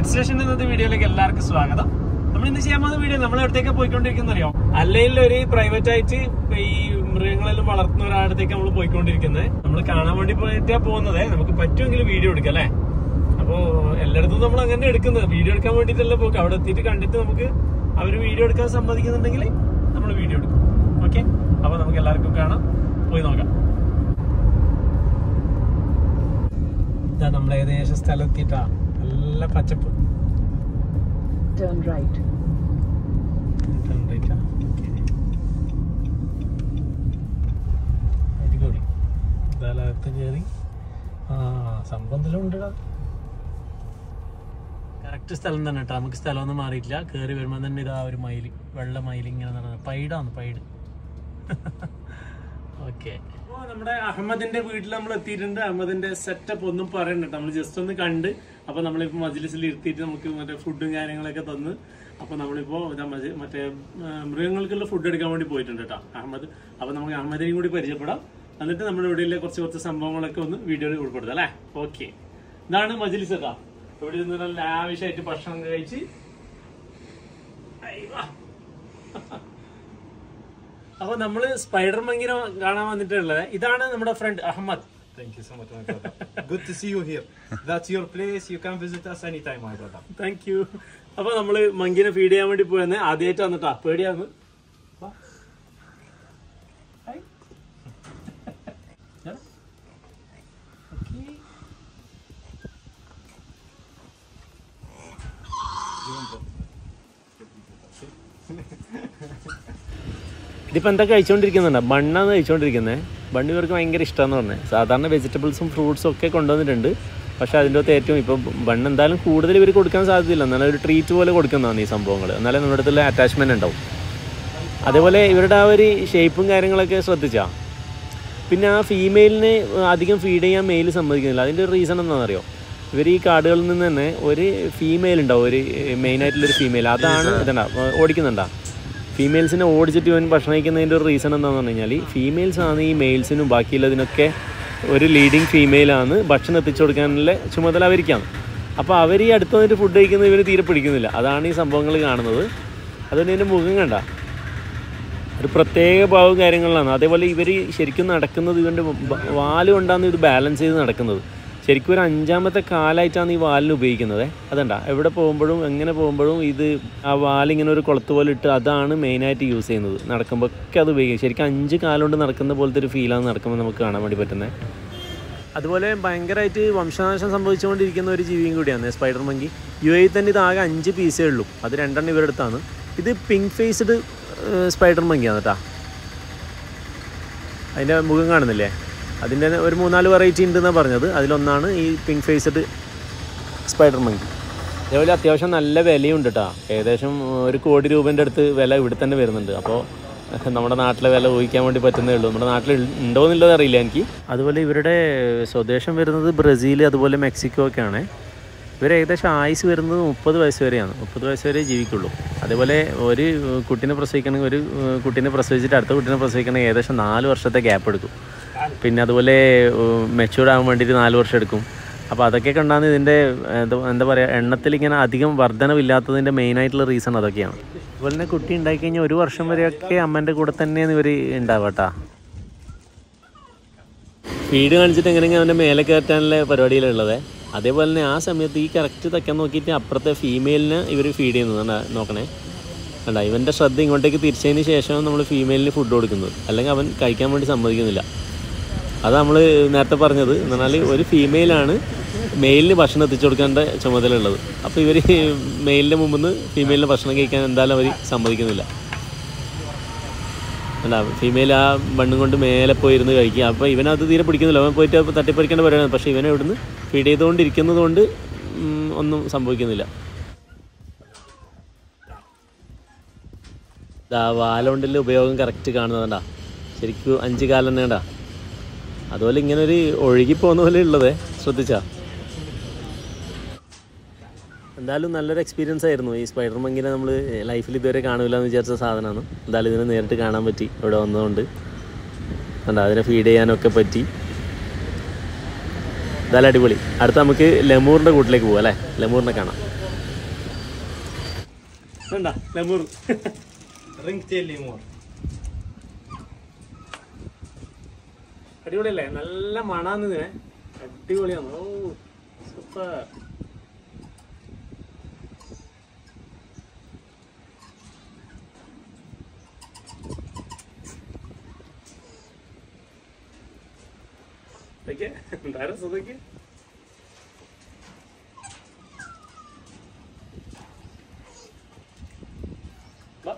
Pet station ഇന്നത്തെ വീഡിയോയിലേക്ക് എല്ലാവർക്കും സ്വാഗതം നമ്മൾ ഇന്ന് ചെയ്യാൻ പോകുന്ന വീഡിയോ നമ്മൾ എവിടത്തേക്ക് പോയിക്കൊണ്ടിരിക്കുന്ന അറിയോ അല്ലെങ്കിൽ ഒരു പ്രൈവറ്റ് ആയിട്ട് ഈ മൃഗങ്ങളെല്ലാം വളർത്തുന്ന ഒരാളത്തേക്ക് നമ്മൾ പോയിക്കൊണ്ടിരിക്കുന്നത് നമ്മൾ കാണാൻ വേണ്ടി പോയിട്ടാ പോകുന്നത് നമുക്ക് പറ്റുമെങ്കിൽ വീഡിയോ എടുക്കാം അല്ലേ അപ്പോ എല്ലായിടത്തും നമ്മൾ അങ്ങനെ എടുക്കുന്നത് വീഡിയോ എടുക്കാൻ വേണ്ടിയിട്ടല്ല പോക്ക് അവിടെ എത്തിയിട്ട് കണ്ടിട്ട് നമുക്ക് അവര് വീഡിയോ എടുക്കാൻ സമ്മതിക്കുന്നുണ്ടെങ്കിൽ നമ്മൾ വീഡിയോ എടുക്കും ഓക്കെ അപ്പൊ നമുക്ക് എല്ലാവർക്കും കാണാം പോയി നോക്കാം ഇതാ നമ്മൾ ഏകദേശം സ്ഥലം എത്തിയിട്ടാ നല്ല പച്ചപ്പ് Turn right. അടിപൊളി ഇതാലകത്ത് കയറി ആ സംഭവം എന്തെല്ലാം ഉണ്ടടാ കറക്റ്റ് സ്ഥലം തന്നെ കേട്ടോ നമുക്ക് സ്ഥലമൊന്നും മാറിയിട്ടില്ല കയറി വരുമ്പോൾ തന്നെ ഇതാ ഒരു മയില് വെള്ള മയിൽ ഇങ്ങനെ നടന്നത് പൈഡാണ് പൈഡ് ഓക്കെ അപ്പോൾ നമ്മുടെ അഹമ്മദിന്റെ വീട്ടിൽ നമ്മൾ എത്തിയിട്ടുണ്ട് അഹമ്മദിന്റെ സെറ്റപ്പ് ഒന്നും പറയണ്ട നമ്മൾ ജസ്റ്റ് ഒന്ന് കണ്ട് അപ്പൊ നമ്മളിപ്പോ മജ്ലിസിൽ ഇരുത്തിയിട്ട് നമുക്ക് മറ്റേ ഫുഡും കാര്യങ്ങളൊക്കെ തന്ന് അപ്പൊ നമ്മളിപ്പോ ഇതാ മജ- മറ്റേ ആ, മൃഗങ്ങൾക്കുള്ള ഫുഡ് എടുക്കാൻ വേണ്ടി പോയിട്ടുണ്ട് കേട്ടോ അഹമ്മദ് അപ്പൊ നമുക്ക് അഹമ്മദിനെയും കൂടി പരിചയപ്പെടാം എന്നിട്ട് നമ്മുടെ ഇവിടെയുള്ള കുറച്ച് കുറച്ച് സംഭവങ്ങളൊക്കെ ഒന്ന് വീഡിയോയിൽ ഉൾപ്പെടുത്താം അല്ലേ ഓക്കെ ഇതാണ് മജ്ലിസ് കേട്ടോ ഇവിടെ നിന്ന് നല്ല ലാവിഷായിട്ട് ഭക്ഷണം കഴിച്ച് അയ്യോ. അപ്പൊ നമ്മള് സ്പൈഡർ മങ്കിനെ കാണാൻ വന്നിട്ടുള്ളത് ഇതാണ് നമ്മുടെ friend Ahmed Thank you so much, my brother. Good to see you here. That's your place. You can visit us anytime, my brother. Thank you അപ്പൊ നമ്മള് മങ്കിനെ ഫീഡ് ചെയ്യാൻ വേണ്ടി പോയെന്ന് ആദ്യമായിട്ട് വന്നിട്ടാ പേടിയാന്ന് വാ. ഹായ്. Yeah. Okay. ഇതിപ്പോ എന്താ കഴിച്ചോണ്ടിരിക്കുന്നുണ്ടോ ബണ്ണാന്ന് കഴിച്ചോണ്ടിരിക്കുന്നത് ബണ്ണ് ഇവർക്ക് ഭയങ്കര ഇഷ്ടമാന്ന് പറഞ്ഞത് സാധാരണ വെജിറ്റബിൾസും ഫ്രൂട്ട്സും ഒക്കെ കൊണ്ടുവന്നിട്ടുണ്ട് പക്ഷെ അതിൻ്റെ അകത്ത് ഏറ്റവും ഇപ്പം ബണ്ണ് എന്തായാലും കൂടുതൽ ഇവർ കൊടുക്കാൻ സാധ്യതയില്ല എന്നാലും ഒരു ട്രീറ്റ് പോലെ കൊടുക്കുന്നതാണ് ഈ സംഭവങ്ങൾ എന്നാലേ നമ്മുടെ അടുത്തുള്ള അറ്റാച്ച്മെന്റ് ഉണ്ടാവും അതേപോലെ ഇവരുടെ ആ ഒരു ഷേപ്പും കാര്യങ്ങളൊക്കെ ശ്രദ്ധിച്ചാ പിന്നെ ആ ഫീമെയിലിന് അധികം ഫീഡ് ചെയ്യാൻ മെയിൽ സമ്മതിക്കുന്നില്ല അതിൻ്റെ ഒരു റീസൺ എന്താണെന്നറിയോ ഇവർ ഈ കാടുകളിൽ നിന്ന് തന്നെ ഒരു ഫീമെയിൽ ഉണ്ടാവും ഒരു മെയിൻ ആയിട്ടുള്ളൊരു ഫീമെയിൽ അതാണ് ഇതണ്ട ഓടിക്കുന്നുണ്ടാ ഫീമെയിൽസിനെ ഓടിച്ചിട്ട് ഇവൻ ഭക്ഷണം കഴിക്കുന്നതിൻ്റെ ഒരു റീസൺ എന്താണെന്ന് പറഞ്ഞു കഴിഞ്ഞാൽ ഫീമെയിൽസ് ആണ് ഈ മെയിൽസിനും ബാക്കിയുള്ളതിനൊക്കെ ഒരു ലീഡിങ് ഫീമെയിലാണ് ഭക്ഷണം എത്തിച്ചു കൊടുക്കാനുള്ള ചുമതല അവർക്കാണ് അപ്പോൾ അവർ ഈ അടുത്ത് വന്നിട്ട് ഫുഡ് കഴിക്കുന്നത് ഇവർ തീരെ പിടിക്കുന്നില്ല അതാണ് ഈ സംഭവങ്ങൾ കാണുന്നത് അതുകൊണ്ട് ഇതിൻ്റെ മുഖം കണ്ട ഒരു പ്രത്യേക ഭാവവും കാര്യങ്ങളിലാണ് അതേപോലെ ഇവർ ശരിക്കും നടക്കുന്നത് ഇവൻ്റെ വാല് കൊണ്ടാണ് ഇത് ബാലൻസ് ചെയ്ത് നടക്കുന്നത് ശരിക്കും ഒരു അഞ്ചാമത്തെ കാലായിട്ടാണ് ഈ വാലിന് ഉപയോഗിക്കുന്നത് അതണ്ട എവിടെ പോകുമ്പോഴും എങ്ങനെ പോകുമ്പോഴും ഇത് ആ വാലിങ്ങനെ ഒരു കുളത്ത് പോലെ ഇട്ട് അതാണ് മെയിനായിട്ട് യൂസ് ചെയ്യുന്നത് നടക്കുമ്പോൾ ഒക്കെ അത് ഉപയോഗിക്കും ശരിക്കും അഞ്ച് കാലുകൊണ്ട് നടക്കുന്ന പോലത്തെ ഒരു ഫീലാണ് നടക്കുമ്പോൾ നമുക്ക് കാണാൻ വേണ്ടി പറ്റുന്നത് അതുപോലെ ഭയങ്കരമായിട്ട് വംശനാശം സംഭവിച്ചുകൊണ്ടിരിക്കുന്ന ഒരു ജീവിയും കൂടിയാണ് സ്പൈഡർ മങ്കി യു എയിൽ തന്നെ ഇത് ആകെ അഞ്ച് പീസേ ഉള്ളൂ അത് രണ്ടെണ്ണം ഇവരുടെ അടുത്താണ് ഇത് പിങ്ക് ഫേസ്ഡ് സ്പൈഡർ മങ്കിയാണ് കേട്ടോ അതിൻ്റെ മുഖം കാണുന്നില്ലേ അതിൻ്റെ ഒരു മൂന്നാല് വെറൈറ്റി ഉണ്ടെന്നാണ് പറഞ്ഞത് അതിലൊന്നാണ് ഈ പിങ്ക് ഫേസ്ഡ് സ്പൈഡർ മങ്കി അതേപോലെ അത്യാവശ്യം നല്ല വിലയുണ്ട് കേട്ടോ ഏകദേശം ഒരു കോടി രൂപേൻ്റെ അടുത്ത് വില ഇവിടെ തന്നെ വരുന്നുണ്ട് അപ്പോൾ നമ്മുടെ നാട്ടിലെ വില ഊഹിക്കാൻ വേണ്ടി പറ്റുന്നേ ഉള്ളൂ നമ്മുടെ നാട്ടിൽ ഉണ്ടോ എന്നുള്ളത് അറിയില്ല എനിക്ക് അതുപോലെ ഇവരുടെ സ്വദേശം വരുന്നത് ബ്രസീൽ അതുപോലെ മെക്സിക്കോ ഒക്കെയാണ് ഇവർ ഏകദേശം ആയുസ് വരുന്നത് മുപ്പത് വയസ്സ് വരെയാണ് മുപ്പത് വയസ്സ് വരെ ജീവിക്കുള്ളൂ അതേപോലെ ഒരു കുട്ടീനെ പ്രസവിക്കണമെങ്കിൽ ഒരു കുട്ടീനെ പ്രസവിച്ചിട്ട് അടുത്ത കുട്ടീനെ പ്രസവിക്കണമെങ്കിൽ ഏകദേശം നാല് വർഷത്തെ ഗ്യാപ്പ് എടുക്കും പിന്നെ അതുപോലെ മെച്ചൂർഡ് ആകാൻ വേണ്ടിയിട്ട് നാല് വർഷം എടുക്കും അപ്പോൾ അതൊക്കെ കണ്ടാണ് ഇതിൻ്റെ എന്താ എന്താ പറയുക എണ്ണത്തിൽ ഇങ്ങനെ അധികം വർധനവില്ലാത്തതിൻ്റെ മെയിനായിട്ടുള്ള റീസൺ അതൊക്കെയാണ് അതുപോലെ തന്നെ കുട്ടി ഉണ്ടായി കഴിഞ്ഞാൽ ഒരു വർഷം വരെയൊക്കെ അമ്മേൻ്റെ കൂടെ തന്നെയാണ് ഇവർ ഉണ്ടാവട്ടാ ഫീഡ് കാണിച്ചിട്ട് എങ്ങനെയെങ്കിലും അവൻ്റെ മേലെ കയറ്റാനുള്ള പരിപാടിയിലുള്ളത് അതേപോലെ തന്നെ ആ സമയത്ത് ഈ കറക്റ്റ് തയ്ക്കാൻ നോക്കിയിട്ട് അപ്പുറത്തെ ഫീമെയിലിന് ഇവർ ഫീഡ് ചെയ്യുന്നത് നോക്കണേ കണ്ട ഇവൻ്റെ ശ്രദ്ധ ഇങ്ങോട്ടേക്ക് തിരിച്ചതിന് ശേഷമാണ് നമ്മൾ ഫീമെയിലിന് ഫുഡ് കൊടുക്കുന്നത് അല്ലെങ്കിൽ അവൻ കഴിക്കാൻ വേണ്ടി സമ്മതിക്കുന്നില്ല അത് നമ്മൾ നേരത്തെ പറഞ്ഞത് എന്ന് പറഞ്ഞാൽ ഒരു ഫീമെയിലാണ് മെയിലിന് ഭക്ഷണം എത്തിച്ചു കൊടുക്കേണ്ട ചുമതല ഉള്ളത് അപ്പോൾ ഇവർ മെയിലിൻ്റെ മുമ്പിൽ നിന്ന് ഫീമെയിലിന് ഭക്ഷണം കഴിക്കാൻ എന്തായാലും അവർ സമ്മതിക്കുന്നില്ല അല്ല ഫീമെയിൽ ആ മണ്ണും കൊണ്ട് മേലെ പോയിരുന്ന് കഴിക്കുക അപ്പോൾ ഇവനത് തീരെ പിടിക്കുന്നില്ല അവൻ പോയിട്ട് അപ്പോൾ തട്ടിപ്പറിക്കേണ്ട പരിപാടിയാണ് പക്ഷേ ഇവനെ ഇവിടുന്ന് ഫീഡ് ചെയ്തുകൊണ്ടിരിക്കുന്നത് കൊണ്ട് ഉം, ഒന്നും സംഭവിക്കുന്നില്ല ഇതാ വാലുകൊണ്ടുള്ള ഉപയോഗം കറക്റ്റ് കാണുന്നതാണ്ടാ ശരിക്കും അഞ്ച് കാലം തന്നെയാണ്ടാ അതുപോലെ ഇങ്ങനെ ഒരു ഒഴുകി പോകുന്ന പോലെ ഉള്ളത് ശ്രദ്ധിച്ചാ എന്തായാലും നല്ലൊരു എക്സ്പീരിയൻസ് ആയിരുന്നു ഈ സ്പൈഡർ മങ്കിനെ നമ്മൾ ലൈഫിൽ ഇതുവരെ കാണില്ല എന്ന് വിചാരിച്ച സാധനമാണ് എന്തായാലും ഇതിനെ നേരിട്ട് കാണാൻ പറ്റി ഇവിടെ വന്നതുകൊണ്ട് കണ്ടോ അതിനെ ഫീഡ് ചെയ്യാനൊക്കെ പറ്റി എന്തായാലും അടിപൊളി അടുത്ത നമുക്ക് ലെമൂറിൻ്റെ കൂട്ടിലേക്ക് പോകാം അല്ലേ ലെമൂറിനെ കാണാം ഇതുണ്ടാ ലെമൂർ Ringtail lemur. അടിപൊളിയല്ലേ നല്ല മണാന്ന് ഇതിനെ അടിപൊളിയാണ് ഓ സൂപ്പർ ഇതൊക്കെ എന്തായാലും സുഖക്ക് വാ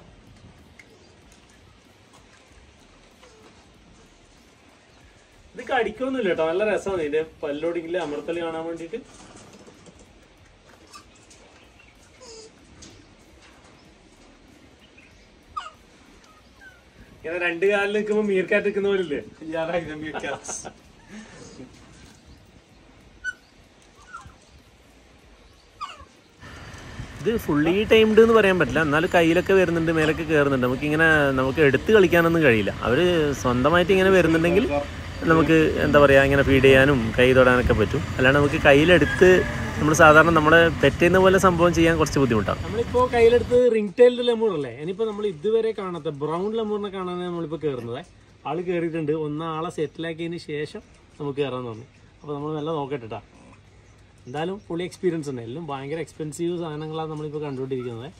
ഇത് കടിക്കൊന്നുമില്ല കേട്ടോ നല്ല രസമാണ് ഇതിന്റെ പല്ലോടിക്കില്ല അമർത്തല് കാണാൻ വേണ്ടിട്ട് ഇങ്ങനെ രണ്ട് കാലിൽ നിൽക്കുമ്പോ മീർക്കാറ്റ് നിൽക്കുന്ന പോലെ ഇല്ലേ Yeah, like the meerkats. ഇത് ഫുള്ളി ടൈംഡ് എന്ന് പറയാൻ പറ്റില്ല എന്നാലും കയ്യിലൊക്കെ വരുന്നുണ്ട് മേലൊക്കെ കയറുന്നുണ്ട് നമുക്ക് ഇങ്ങനെ നമുക്ക് എടുത്ത് കളിക്കാനൊന്നും കഴിയില്ല അവർ സ്വന്തമായിട്ട് ഇങ്ങനെ വരുന്നുണ്ടെങ്കിൽ നമുക്ക് എന്താ പറയുക ഇങ്ങനെ ഫീഡ് ചെയ്യാനും കൈ തൊടാനൊക്കെ പറ്റും അല്ലാണ്ട് നമുക്ക് കയ്യിലെടുത്ത് നമ്മൾ സാധാരണ നമ്മളെ പെറ്റുന്ന പോലെ സംഭവം ചെയ്യാൻ കുറച്ച് ബുദ്ധിമുട്ടാണ് നമ്മളിപ്പോൾ കയ്യിലെടുത്ത് റിംഗ് ടൈൽഡ് ലെമൂർ അല്ലേ ഇനിയിപ്പോൾ നമ്മൾ ഇതുവരെ കാണാത്ത ബ്രൗൺ ലെമൂറിനെ കാണാനാണ് നമ്മളിപ്പോൾ കയറുന്നത് ആള് കയറിയിട്ടുണ്ട് ഒന്ന് ആളെ സെറ്റിലാക്കിയതിന് ശേഷം നമുക്ക് കയറാൻ തോന്നി അപ്പോൾ നമ്മൾ നല്ല നോക്കട്ടെ ട്ടാ. എന്തായാലും ഫുള്ളി എക്സ്പീരിയൻസ് ഉണ്ട് എല്ലാം ഭയങ്കര എക്സ്പെൻസീവ് സാധനങ്ങളാണ് നമ്മളിപ്പോൾ കണ്ടുകൊണ്ടിരിക്കുന്നത്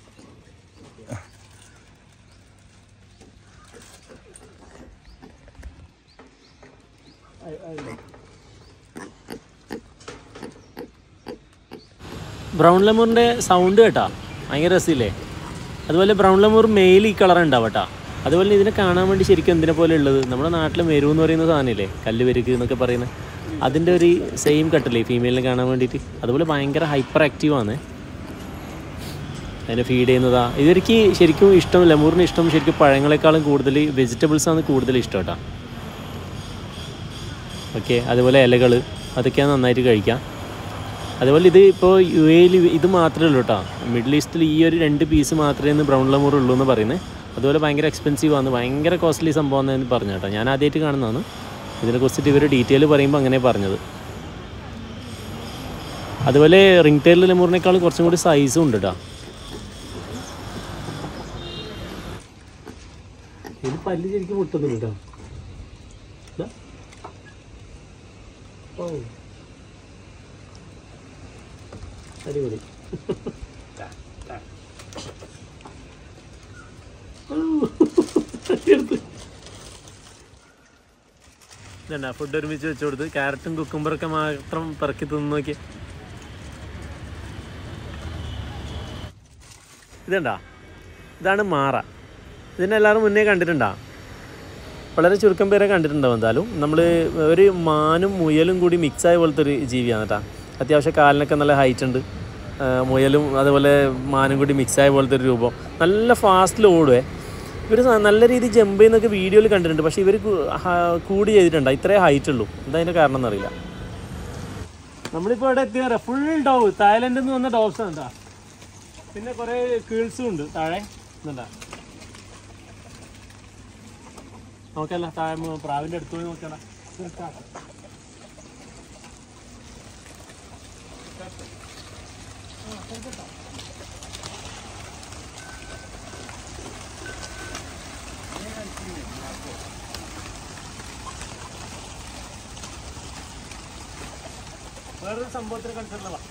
ബ്രൗൺ ലെമൂറിൻ്റെ സൗണ്ട് കേട്ടാ ഭയങ്കര രസമില്ലേ അതുപോലെ ബ്രൗൺ ലെമൂർ മെയിൽ ഈ കളർ ഉണ്ടാവും കേട്ടാ അതുപോലെ ഇതിനെ കാണാൻ വേണ്ടി ശരിക്കും എന്തിനെ പോലെ ഉള്ളത് നമ്മുടെ നാട്ടിൽ മെരു എന്ന് പറയുന്ന സാധനമില്ലേ കല്ല് പെരുക്ക് എന്നൊക്കെ പറയുന്നത് അതിൻ്റെ ഒരു സെയിം കട്ടല്ലേ ഫീമെയിലിനെ കാണാൻ വേണ്ടിയിട്ട് അതുപോലെ ഭയങ്കര ഹൈപ്പർ ആക്റ്റീവ് ആണ് അതിനെ ഫീഡ് ചെയ്യുന്നതാ ഇവർക്ക് ശരിക്കും ഇഷ്ടം ലെമൂറിന് ഇഷ്ടം ശരിക്കും പഴങ്ങളെക്കാളും കൂടുതൽ വെജിറ്റബിൾസ് ആണ് കൂടുതൽ ഇഷ്ടം കേട്ടോ ഓക്കെ അതുപോലെ ഇലകൾ അതൊക്കെയാണ് നന്നായിട്ട് കഴിക്കാം അതുപോലെ ഇത് ഇപ്പോൾ യു എയിൽ ഇത് മാത്രമേ ഉള്ളൂ കേട്ടോ മിഡിൽ ഈസ്റ്റിൽ ഈ ഒരു രണ്ട് പീസ് മാത്രമേ ഇന്ന് ബ്രൗൺ ലെമൂർ ഉള്ളൂ എന്ന് പറയുന്നത് അതുപോലെ ഭയങ്കര എക്സ്പെൻസീവ് ആണ് ഭയങ്കര കോസ്റ്റ്ലി സംഭവം എന്ന് പറഞ്ഞു കേട്ടോ ഞാൻ ആദ്യമായിട്ട് കാണുന്നതാണ് ഇതിനെക്കുറിച്ചിട്ട് ഇവർ ഡീറ്റെയിൽ പറയുമ്പോൾ അങ്ങനെ പറഞ്ഞത് അതുപോലെ റിംഗ് ടൈൽ ലെമൂറിനേക്കാൾ കുറച്ചും കൂടി സൈസും ഉണ്ട് കേട്ടോ ഇത് പല്ല് ശരിക്കും മുട്ടുന്നുണ്ട് കേട്ടോ ദാ. ഓ അടിപൊളി ഇതണ്ട ഫുഡ് ഒരുമിച്ച് വെച്ചു കൊടുത്ത് ക്യാരറ്റും കുക്കുംബറൊക്കെ മാത്രം പെറക്കി തിന്നു നോക്കി ഇതണ്ടാ ഇതാണ് മാറ ഇതിനെ എല്ലാവരും മുന്നേ കണ്ടിട്ടുണ്ടാ വളരെ ചുരുക്കം പേരെ കണ്ടിട്ടുണ്ടാവും എന്തായാലും നമ്മൾ ഒരു മാനും മുയലും കൂടി മിക്സായ പോലത്തെ ഒരു ജീവിയാണ് കേട്ടോ അത്യാവശ്യം കാലിനൊക്കെ നല്ല ഹൈറ്റ് ഉണ്ട് ആ, മുയലും അതുപോലെ മാനും കൂടി മിക്സായ പോലത്തെ ഒരു രൂപം നല്ല ഫാസ്റ്റിൽ ഓടുവേ ഇവർ നല്ല രീതിയിൽ ജമ്പ് ചെയ്യുന്നൊക്കെ വീഡിയോയിൽ കണ്ടിട്ടുണ്ട് പക്ഷേ ഇവർ കൂടി ചെയ്തിട്ടുണ്ട് ഇത്രേ ഹൈറ്റ് ഉള്ളൂ എന്താ അതിൻ്റെ കാരണം എന്നറിയില്ല നമ്മളിപ്പോൾ ഇവിടെ എത്തിയ ഫുൾ ഡോവ് തായ്ലൻഡിൽ നിന്ന് വന്ന ഡോഗ്സ് എന്താ പിന്നെ കുറേ കീൾസും ഉണ്ട് താഴെ എന്താ നോക്കല്ല താഴെ മ് പ്രാവിന്റെ അടുത്ത് പോയി നോക്കണ്ട വേറൊരു സംഭവത്തിന് കണ്ടിട്ടുള്ളതാ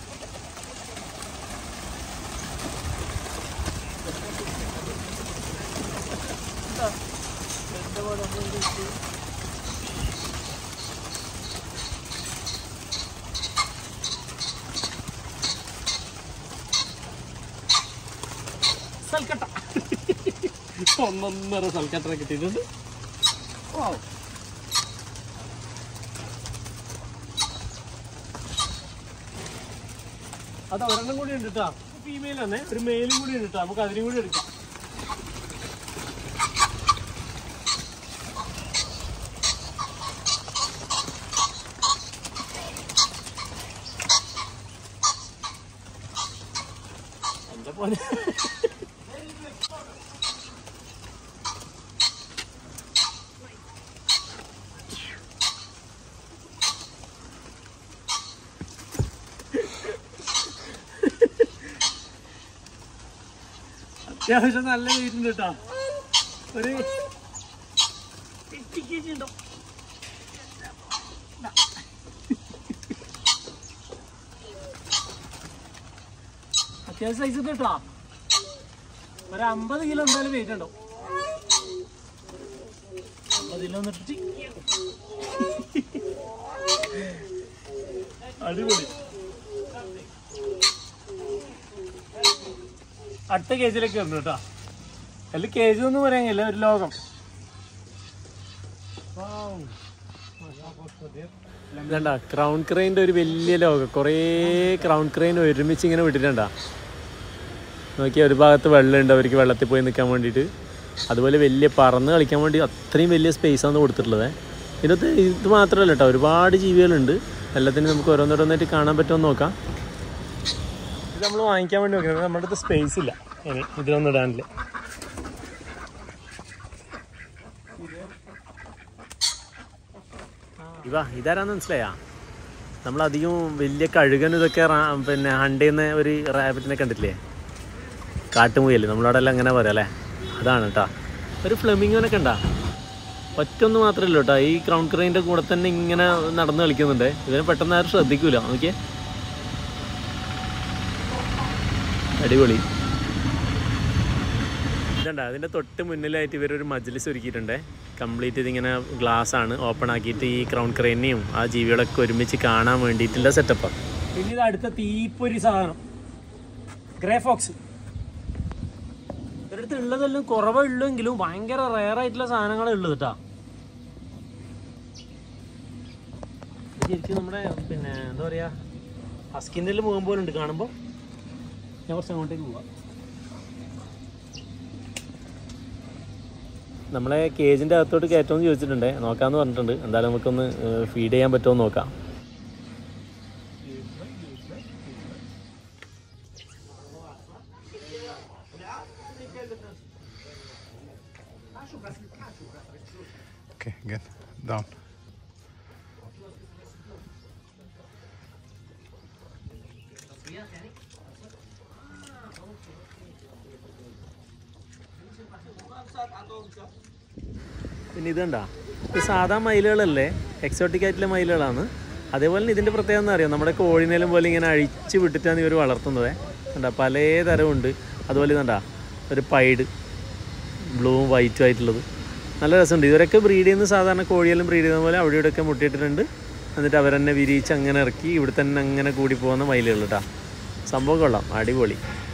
സൽക്കട്ട ഒന്നൊന്നര സൽക്കട്ട കിട്ടിയിട്ടുണ്ട് അത് ഒരെണ്ണം കൂടി ഉണ്ട് കേട്ടോ ഫീമെയിൽ തന്നെ ഒരു മെയിലും കൂടി ഉണ്ട് കേട്ടോ നമുക്ക് അതിനും കൂടി എടുക്കാം എന്റെ പോലെ അത്യാവശ്യം നല്ല വെയിറ്റ് ഉണ്ട് കേട്ടോ ഒരു എട്ട് കെ ജി ഉണ്ടോ അത്യാവശ്യം സൈസ് ഉണ്ട് കേട്ടോ ഒരു അമ്പത് കിലോ എന്തായാലും വെയിറ്റ് ഉണ്ടോ അമ്പത് കിലോ ഇട്ടിട്ട് അടിപൊളി അടുത്ത കേജിലേക്ക് വന്നു കേട്ടോ അതിൽ കേജ് ഒന്നും പറയാൻ കഴിയില്ല ഒരു ലോകം ഇതണ്ട ക്രൗൺ ക്രെയിൻ്റെ ഒരു വലിയ ലോകം കുറേ ക്രൗൺ ക്രെയിൻ ഒരുമിച്ച് ഇങ്ങനെ വിട്ടിട്ടുണ്ടാ നോക്കിയാൽ ഒരു ഭാഗത്ത് വെള്ളമുണ്ട് അവർക്ക് വെള്ളത്തിൽ പോയി നിൽക്കാൻ വേണ്ടിയിട്ട് അതുപോലെ വലിയ പറന്ന് കളിക്കാൻ വേണ്ടി അത്രയും വലിയ സ്പേസ് ആണ് കൊടുത്തിട്ടുള്ളത് ഇതിനകത്ത് ഇത് മാത്രമല്ല കേട്ടോ ഒരുപാട് ജീവികളുണ്ട് എല്ലാത്തിനും നമുക്ക് ഓരോന്നോരോന്നായിട്ട് കാണാൻ പറ്റുമോ എന്ന് നോക്കാം ഇത് നമ്മൾ വാങ്ങിക്കാൻ വേണ്ടി നോക്കുന്നത് നമ്മുടെ അടുത്ത് സ്പേസ് ഇല്ല ഇനി ഇതിലൊന്നും ഇടാനില്ല ഇവാ ഇതാരാന്ന് മനസ്സിലായാ നമ്മളധികം വലിയ കഴുകൻ ഇതൊക്കെ റാ- പിന്നെ ഹണ്ട് ചെയ്യുന്ന ഒരു റാബിറ്റിനെ കണ്ടിട്ടില്ലേ കാട്ടുമുയല് നമ്മളവിടെ എല്ലാം അങ്ങനെ പറയാം അല്ലേ അതാണ് കേട്ടോ ഒരു ഫ്ലെമിങ്ങോനൊക്കെ ഉണ്ടാ ഒറ്റൊന്ന് മാത്രമല്ല കേട്ടോ ഈ ക്രൗൺ ക്രെയിൻ്റെ കൂടെ തന്നെ ഇങ്ങനെ നടന്ന് കളിക്കുന്നുണ്ട് ഇവനെ പെട്ടെന്ന് ആരും ശ്രദ്ധിക്കൂല നോക്കിയേ അടിപൊളി ഇതുണ്ട് അതിൻ്റെ തൊട്ട് മുന്നിലായിട്ട് ഇവരൊരു മജ്ലിസ് ഒരുക്കിയിട്ടുണ്ട് കംപ്ലീറ്റ് ഇതിങ്ങനെ ഗ്ലാസ് ആണ് ഓപ്പൺ ആക്കിയിട്ട് ഈ ക്രൗൺ ക്രെയിനെയും ആ ജീവികളൊക്കെ ഒരുമിച്ച് കാണാൻ വേണ്ടിയിട്ടുള്ള സെറ്റപ്പാണ് പിന്നെ ഇത് അടുത്ത തീപ്പൊരി സാധനം ഗ്രേ ഫോക്സ് ഇവരുടെ അടുത്ത് ഉള്ളതെല്ലാം കുറവേ ഉള്ളെങ്കിലും ഭയങ്കര റയർ ആയിട്ടുള്ള സാധനങ്ങളേ ഉള്ളൂ കേട്ടാ ഇത് ശരിക്കും നമ്മുടെ പിന്നെ എന്താ പറയാ ഹസ്കിൻ്റെ മുഖം പോലെ ഉണ്ട് കാണുമ്പോൾ ഞാൻ കുറച്ച് അങ്ങോട്ടേക്ക് പോവാം നമ്മളെ കേജിൻ്റെ അകത്തോട്ട് കയറ്റമെന്ന് ചോദിച്ചിട്ടുണ്ട് നോക്കാമെന്ന് പറഞ്ഞിട്ടുണ്ട് എന്തായാലും നമുക്കൊന്ന് ഫീഡ് ചെയ്യാൻ പറ്റുമോ എന്ന് നോക്കാം Okay, good. Down. പിന്നെ ഇതുണ്ടാ ഇത് സാധാ മയിലുകളല്ലേ എക്സോട്ടിക് ആയിട്ടുള്ള മയിലുകളാണ് അതേപോലെ തന്നെ ഇതിൻ്റെ പ്രത്യേകത എന്താ അറിയാം നമ്മുടെ കോഴിനേലും പോലെ ഇങ്ങനെ അഴിച്ച് വിട്ടിട്ടാണ് ഇവർ വളർത്തുന്നത് കണ്ടാ പല തരമുണ്ട് അതുപോലെ ഇതുണ്ടാ ഒരു പൈഡ് ബ്ലൂവും വൈറ്റും ആയിട്ടുള്ളത് നല്ല രസമുണ്ട് ഇവരൊക്കെ ബ്രീഡ് ചെയ്യുന്ന സാധാരണ കോഴിയെല്ലാം ബ്രീഡ് ചെയ്യുന്ന പോലെ അവിടെ ഇവിടെയൊക്കെ മുട്ടിയിട്ടിട്ടുണ്ട് എന്നിട്ട് അവരെന്നെ വിരിയിച്ച് അങ്ങനെ ഇറക്കി ഇവിടെ തന്നെ അങ്ങനെ കൂടി പോകുന്ന മയിലുകൾ കേട്ടോ സംഭവം കൊള്ളാം അടിപൊളി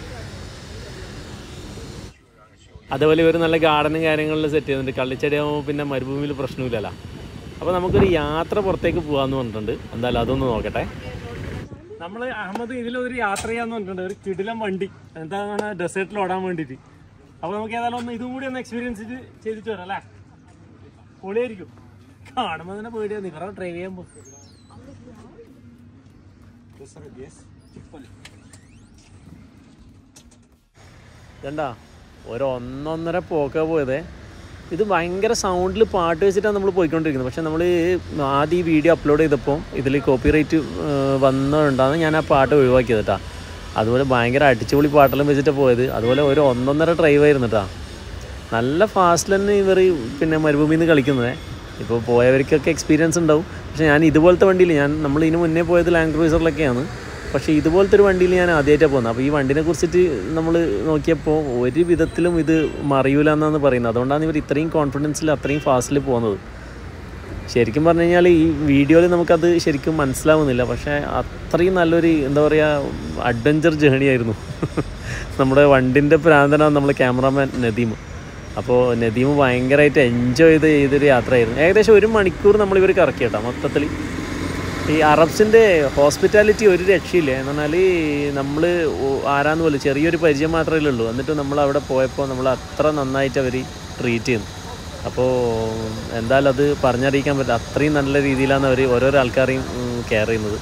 അതേപോലെ ഇവർ നല്ല ഗാർഡനും കാര്യങ്ങളിലും സെറ്റ് ചെയ്യുന്നുണ്ട് കള്ളിച്ചെടി ആകുമ്പോൾ പിന്നെ മരുഭൂമിയിൽ പ്രശ്നമില്ലല്ലോ അപ്പോൾ നമുക്കൊരു യാത്ര പുറത്തേക്ക് പോകാമെന്ന് പറഞ്ഞിട്ടുണ്ട് എന്തായാലും അതൊന്ന് നോക്കട്ടെ നമ്മൾ അഹമ്മദ് ഇതിലൊരു യാത്ര ചെയ്യാന്ന് പറഞ്ഞിട്ടുണ്ട് ഒരു കിടിലം വണ്ടി എന്താണ് ഡെസേർട്ടിൽ ഓടാൻ വേണ്ടിയിട്ട് അപ്പോൾ നമുക്ക് ഏതായാലും ഒന്ന് ഇതും കൂടി ഒന്ന് എക്സ്പീരിയൻസ് ചെയ്തിട്ട് വരാം അല്ലേ പൊളിയായിരിക്കും കാണുമ്പോൾ തന്നെ പേടിയാണ് നിങ്ങളെ ഡ്രൈവ് ചെയ്യാൻ പോകും ഇതണ്ടാ ഒരു ഒന്നൊന്നര പോക്ക പോയതേ ഇത് ഭയങ്കര സൗണ്ടിൽ പാട്ട് വെച്ചിട്ടാണ് നമ്മൾ പോയിക്കൊണ്ടിരിക്കുന്നത് പക്ഷെ നമ്മൾ ആദ്യം ഈ വീഡിയോ അപ്ലോഡ് ചെയ്തപ്പോൾ ഇതിൽ കോപ്പി റൈറ്റ് വന്നതുകൊണ്ടാണ് ഞാൻ ആ പാട്ട് ഒഴിവാക്കിയത് കേട്ടോ അതുപോലെ ഭയങ്കര അടിച്ചുപൊളി പാട്ടെല്ലാം വെച്ചിട്ടാണ് പോയത് അതുപോലെ ഒരു ഒന്നൊന്നര ഡ്രൈവ് ആയിരുന്നു കേട്ടോ നല്ല ഫാസ്റ്റിൽ തന്നെ ഇവർ പിന്നെ മരുഭൂമിയിൽ നിന്ന് കളിക്കുന്നത് ഇപ്പോൾ പോയവർക്കൊക്കെ എക്സ്പീരിയൻസ് ഉണ്ടാവും പക്ഷേ ഞാൻ ഇതുപോലത്തെ വണ്ടിയിൽ ഞാൻ നമ്മൾ ഇതിന് മുന്നേ പോയത് ലാൻഡ് ക്രൂസറിലൊക്കെയാണ് പക്ഷേ ഇതുപോലത്തെ ഒരു വണ്ടിയിൽ ഞാൻ ആദ്യമായിട്ടാണ് പോകുന്നത് അപ്പോൾ ഈ വണ്ടിനെ കുറിച്ചിട്ട് നമ്മൾ നോക്കിയപ്പോൾ ഒരു വിധത്തിലും ഇത് മറിയൂല എന്നാണ് പറയുന്നത് അതുകൊണ്ടാണ് ഇവർ ഇത്രയും കോൺഫിഡൻസിൽ അത്രയും ഫാസ്റ്റിൽ പോകുന്നത് ശരിക്കും പറഞ്ഞു കഴിഞ്ഞാൽ ഈ വീഡിയോയിൽ നമുക്കത് ശരിക്കും മനസ്സിലാവുന്നില്ല പക്ഷേ അത്രയും നല്ലൊരു എന്താ പറയുക അഡ്വഞ്ചർ ജേണി ആയിരുന്നു നമ്മുടെ വണ്ടിൻ്റെ പ്രാന്തനാണ് നമ്മൾ ക്യാമറാമാൻ നദീം അപ്പോൾ നദീം ഭയങ്കരമായിട്ട് എൻജോയ് ചെയ്ത് ചെയ്തൊരു യാത്രയായിരുന്നു ഏകദേശം ഒരു മണിക്കൂർ നമ്മൾ ഇവർ കറക്കി കേട്ടോ മൊത്തത്തിൽ ഈ അറബ്സിൻ്റെ ഹോസ്പിറ്റാലിറ്റി ഒരു രക്ഷയില്ല എന്ന് പറഞ്ഞാൽ നമ്മൾ ആരാന്ന് പോലും ചെറിയൊരു പരിചയം മാത്രമേ ഉള്ളൂ എന്നിട്ട് നമ്മൾ അവിടെ പോയപ്പോൾ നമ്മൾ അത്ര നന്നായിട്ട് അവർ ട്രീറ്റ് ചെയ്യുന്നു അപ്പോൾ എന്തായാലും അത് പറഞ്ഞറിയിക്കാൻ പറ്റില്ല അത്രയും നല്ല രീതിയിലാണ് അവർ ഓരോരോ ആൾക്കാരെയും കെയർ ചെയ്യുന്നത്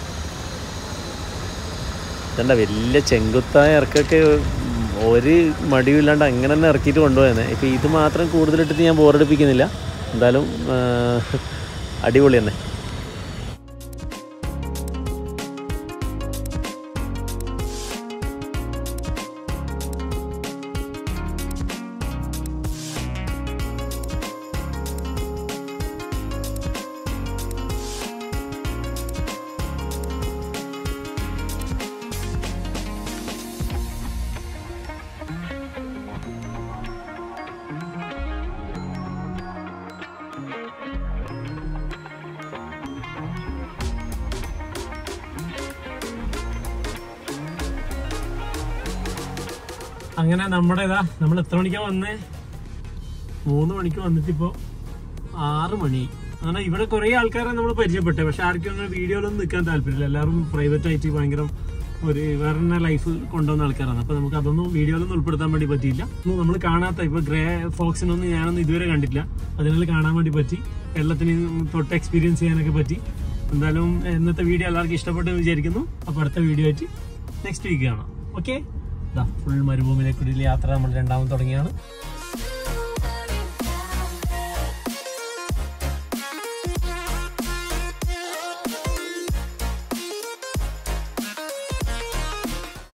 ഇതണ്ട വലിയ ചെങ്കുത്തായ ഇറക്കൊക്കെ ഉം, ഒരു മടിയുമില്ലാണ്ട് അങ്ങനെ തന്നെ ഇറക്കിയിട്ട് കൊണ്ടുപോയത് ഇപ്പോൾ ഇത് മാത്രം കൂടുതലിട്ടിട്ട് ഞാൻ ബോറടിപ്പിക്കുന്നില്ല എന്തായാലും ആ, അടിപൊളി തന്നെ അങ്ങനെ നമ്മുടെ ഇതാ നമ്മൾ എത്ര മണിക്കാ വന്നേ മൂന്ന് മണിക്ക് വന്നിട്ടിപ്പോ ആറ് മണി അങ്ങനെ ഇവിടെ കുറെ ആൾക്കാരെ നമ്മൾ പരിചയപ്പെട്ടെ പക്ഷെ ആർക്കും അങ്ങനെ വീഡിയോയിലൊന്നും നിൽക്കാൻ താല്പര്യമില്ല എല്ലാവരും പ്രൈവറ്റ് ആയിട്ട് ഭയങ്കര ഒരു വേറെ തന്നെ ലൈഫ് കൊണ്ടുവന്ന ആൾക്കാരാണ് അപ്പൊ നമുക്ക് അതൊന്നും വീഡിയോയിലൊന്നും ഉൾപ്പെടുത്താൻ വേണ്ടി പറ്റിയില്ല നമ്മൾ കാണാത്ത ഇപ്പൊ ഗ്രേ ഫോക്സിനൊന്നും ഞാനൊന്നും ഇതുവരെ കണ്ടിട്ടില്ല അതിനാൽ കാണാൻ വേണ്ടി പറ്റി വെള്ളത്തിന് തൊട്ട് എക്സ്പീരിയൻസ് ചെയ്യാനൊക്കെ പറ്റി എന്തായാലും ഇന്നത്തെ വീഡിയോ എല്ലാവർക്കും ഇഷ്ടപ്പെട്ടു എന്ന് വിചാരിക്കുന്നു അപ്പൊ അടുത്ത വീഡിയോ ആയിട്ട് നെക്സ്റ്റ് വീക്ക് കാണാം ഓക്കെ ഫുൾ മരുഭൂമിയിലേക്കുള്ള യാത്ര നമ്മൾ രണ്ടാമത് തുടങ്ങിയാണ്